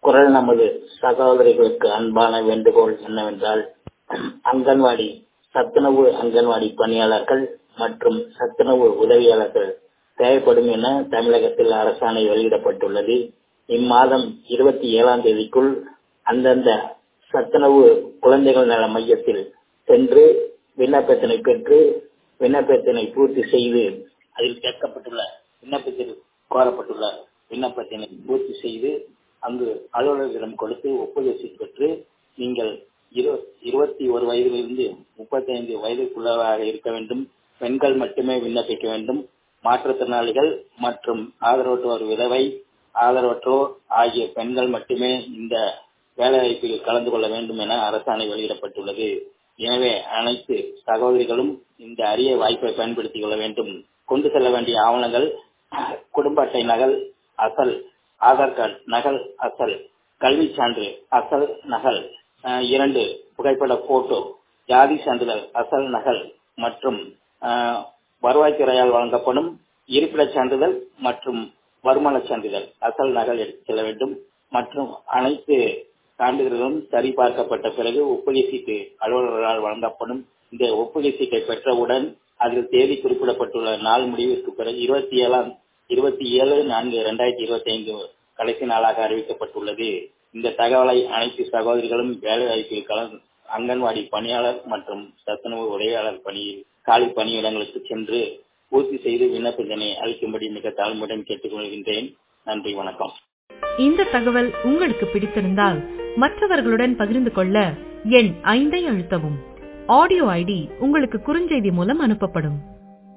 குரல் நமது சகோதரிகளுக்கு அன்பான வேண்டுகோள் என்னவென்றால் அங்கன்வாடி சத்துணவு அங்கன்வாடி பணியாளர்கள் மற்றும் சத்துணவு உதவியாளர்கள் தேவைப்படும் என தமிழகத்தில் அரசாணை வெளியிடப்பட்டுள்ளது இம்மாதம் இருபத்தி ஏழாம் தேதிக்குள் அந்தந்த சத்துணவு குழந்தைகள் நல மையத்தில் சென்று விண்ணப்பத்தினை பெற்று விண்ணப்பத்தினை பூர்த்தி செய்து அதில் கேட்கப்பட்டுள்ள விண்ணப்பத்தில் கோரப்பட்டுள்ள விண்ணப்பத்தினை பூர்த்தி செய்து அங்கு அலுவலர்களிடம் கொடுத்து ஒப்புதல் பெற்று நீங்கள் இருபத்தி ஒரு வயதிலிருந்து முப்பத்தி ஐந்து வயதுக்குள்ளதாக இருக்க வேண்டும் பெண்கள் மட்டுமே விண்ணப்பிக்க வேண்டும் மாற்றுத்திறனாளிகள் மற்றும் ஆதரவற்றோர் விதவை ஆதரவற்றோர் ஆகிய பெண்கள் மட்டுமே இந்த வேலைவாய்ப்பில் கலந்து கொள்ள வேண்டும் என அரசாணை வெளியிடப்பட்டுள்ளது எனவே அனைத்து சகோதரிகளும் இந்த அரிய வாய்ப்பை பயன்படுத்திக் கொள்ள வேண்டும் கொண்டு செல்ல வேண்டிய ஆவணங்கள் குடும்ப அட்டை நகல் அசல் ஆதார் கார்டு நகல் அசல் கல்வி சான்று அசல் நகல் இரண்டு புகைப்பட போட்டோ ஜாதி சான்றிதழ் அசல் நகல் மற்றும் வருவாய்த்துறையால் வழங்கப்படும் இருப்பிடச் சான்றிதழ் மற்றும் வருமான சான்றிதழ் அசல் நகல் எடுத்து செல்ல வேண்டும் மற்றும் அனைத்து சான்றிதழ்களும் சரிபார்க்கப்பட்ட பிறகு ஒப்புகை சீட்டு அலுவலர்களால் வழங்கப்படும் இந்த ஒப்புகை சீட்டை பெற்றவுடன் அதில் தேதி குறிப்பிடப்பட்டுள்ள நாள் முடிவிற்கு பிறகு இருபத்தி ஏழாம் இருபத்தி ஏழு நான்கு இரண்டாயிரத்தி இருபத்தி ஐந்து கடைசி நாளாக அறிவிக்கப்பட்டுள்ளது இந்த தகவலை அனைத்து சகோதரிகளும் வேலைவாய்ப்பில் கலந்து அங்கன்வாடி பணியாளர் மற்றும் சத்துணவு உதவியாளர் பணியில் காலி பணியிடங்களுக்கு சென்று பூர்த்தி செய்து விண்ணப்பத்தினை அளிக்கும்படி மிக தாழ்மையுடன் கேட்டுக்கொள்கின்றேன் நன்றி வணக்கம் இந்த தகவல் உங்களுக்கு பிடித்திருந்தால் மற்றவர்களுடன் பகிர்ந்து கொள்ள எண் ஐந்தை அழுத்தவும் ஆடியோ ஐடி உங்களுக்கு குறுஞ்செய்தி மூலம் அனுப்பப்படும்